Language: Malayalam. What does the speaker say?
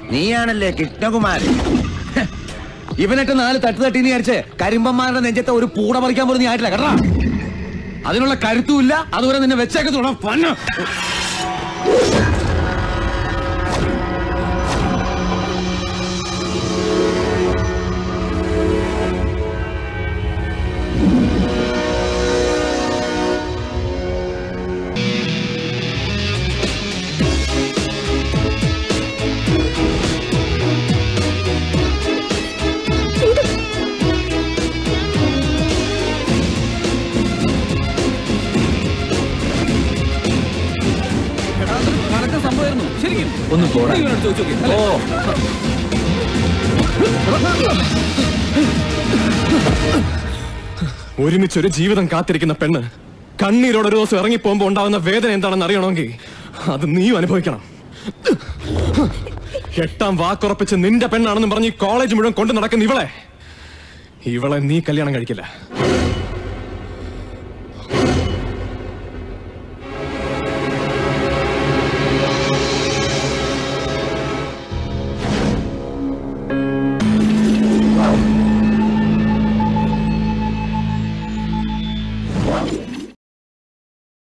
നീയാണല്ലേ കൃഷ്ണകുമാരൻ ഇവനിട്ട് നാല് തട്ട് തട്ടി വിചാരിച്ച് കരിമ്പന്മാരുടെ നെഞ്ചത്തെ ഒരു പൂട പറിക്കാൻ പോലും നീ ആയിട്ടില്ല കേട്ടാ അതിനുള്ള കരുത്തുമില്ല അതുവരെ നിന്നെ വെച്ചേക്ക് തുടങ്ങാം പന്ന സംഭവമായിരുന്നു ശരിക്കും ഒന്ന് പോടാ. നീ ഇവനോട് ചോദിച്ച് നോക്ക്. അല്ലേ? ഒരുമിച്ചൊരു ജീവിതം കാത്തിരിക്കുന്ന പെണ്ണ് കണ്ണീരോടെ ഒരു ദിവസം ഇറങ്ങിപ്പോകുമ്പോ ഉണ്ടാവുന്ന വേദന എന്താണെന്ന് അറിയണമെങ്കിൽ അത് നീയും അനുഭവിക്കണം എട്ടാം വാക്കുറപ്പിച്ച് നിന്റെ പെണ്ണാണെന്ന് പറഞ്ഞ് ഈ കോളേജ് മുഴുവൻ കൊണ്ടു നടക്കുന്ന ഇവളെ ഇവളെ നീ കല്യാണം കഴിക്കില്ല